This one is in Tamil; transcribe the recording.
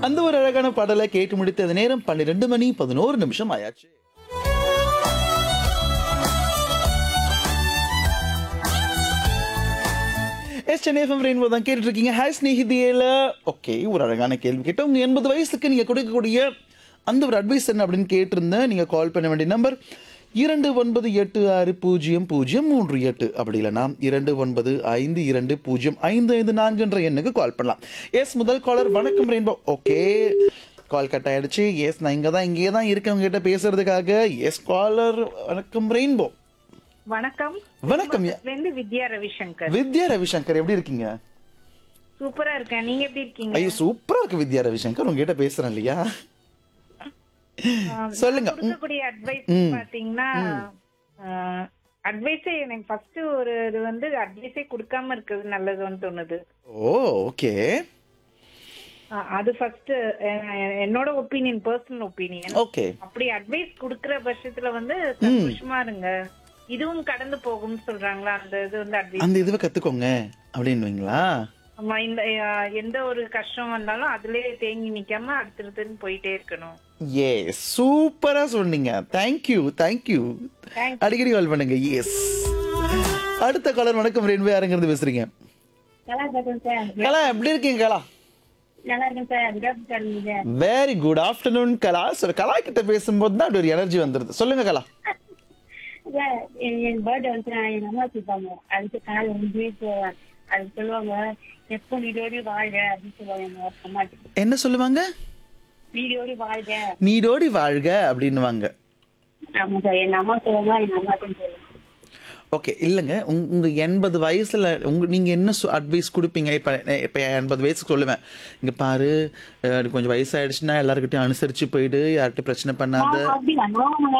அந்த ஒரு அழகான பாடலை கேட்டு முடித்தது நேரம் பன்னிரெண்டு மணி பதினோரு நிமிஷம் ஆயாச்சு எஸ் சென்னை எஃப்எம் ரெயின்போ தான் கேட்டுட்டு இருக்கீங்க ஹாய் ஸ்நேகிதியில ஓகே ஒரு அழகான கேள்வி கேட்டோம் உங்க எண்பது வயசுக்கு நீங்க கொடுக்கக்கூடிய அந்த ஒரு அட்வைஸ் என்ன அப்படின்னு கேட்டிருந்தேன் நீங்க கால் பண்ண வேண்டிய நம்பர் இரண்டு ஒன்பது எட்டு ஆறு பூஜ்ஜியம் பூஜ்ஜியம் மூன்று எட்டு அப்படி இல்லைனா இரண்டு ஒன்பது ஐந்து இரண்டு பூஜ்ஜியம் ஐந்து ஐந்து நான்கு என்ற எண்ணுக்கு கால் பண்ணலாம் எஸ் முதல் காலர் வணக்கம் ரெயின்போ ஓகே கால் கட் ஆயிடுச்சு எஸ் நான் இங்கே தான் இங்கே தான் இருக்கேன் உங்ககிட்ட பேசுறதுக்காக எஸ் காலர் வணக்கம் ரெயின்போ வணக்கம் வணக்கம் இருந்து வித்யா ரவிசங்கர் வித்யா ரவிசங்கர் எப்படி இருக்கீங்க சூப்பரா இருக்கேன் நீங்க எப்படி இருக்கீங்க ஐயோ சூப்பரா இருக்கு வித்யா ரவிசங்கர் உங்ககிட்ட பேசுறேன் இல்லையா சொல்லுங்க உம், கொடுக்கக்கூடிய அட்வைஸ் பாத்தீங்கன்னா அட்வைஸே எனக்கு ஃபர்ஸ்ட் ஒரு இது வந்து அட்வைஸே கொடுக்காம இருக்கிறது நல்லதுன்னு தோணுது ஓ ஓகே அஹ் அது ஃபர்ஸ்ட் என்னோட ஒப்பீனியன் பர்சனல் ஒப்பீனியன் ஓகே அப்படி அட்வைஸ் கொடுக்கிற பட்சத்துல வந்து சந்தோஷமா இருங்க இதுவும் கடந்து போகும்னு சொல்றாங்களா அந்த இது வந்து அட்வைஸ் அந்த இதுவை கத்துக்கோங்க அப்படின்னுவீங்களா ஆமா இந்த அஹ், எந்த ஒரு கஷ்டம் வந்தாலும் அதுலயே தேங்கி நிக்காம அடுத்தடுத்துன்னு போயிட்டே இருக்கணும் ஏ சூப்பரா சொன்னீங்க தேங்க்யூ தேங்க்யூ Thank அடிக்கடி கால் பண்ணுங்க எஸ் அடுத்த காலர் வணக்கம் ரெண்டு யாருங்கிறது பேசுறீங்க நல்லா இருக்கேன் சார் கலா எப்படி இருக்கீங்க கலா நல்லா இருக்கேன் sir good afternoon sir very good afternoon Kala sir Kala கிட்ட பேசும்போது தான் அப்படி ஒரு எனர்ஜி வந்துருது சொல்லுங்க கலா சார் என் என் பர்த்டே வந்து நான் எங்க அம்மா வச்சுப்பாங்க அதுக்கு காலையில் வந்து அது சொல்லுவாங்க எப்போ நீடோடி வாழ்க அப்படின்னு சொல்லுவாங்க எங்க அம்மாட்டு என்ன சொல்லுவாங்க நீடோடி வாழ்க நீடோடி வாழ்க அப்படின்னுவாங்க ஆமா சார் எங்க அம்மா சொல்லுவாங்க எங்க அம்மாட்டும் சொல்லுவாங்க ஓகே இல்லைங்க உங் உங்க எண்பது வயசுல உங்க நீங்க என்ன அட்வைஸ் கொடுப்பீங்க இப்ப இப்ப எண்பது வயசுக்கு சொல்லுவேன் இங்க பாரு அஹ், கொஞ்சம் வயசாயிடுச்சுன்னா எல்லாருக்கிட்டையும் அனுசரிச்சு போயிடு யார்கிட்ட பிரச்சனை பண்ணாத அப்படியா நான்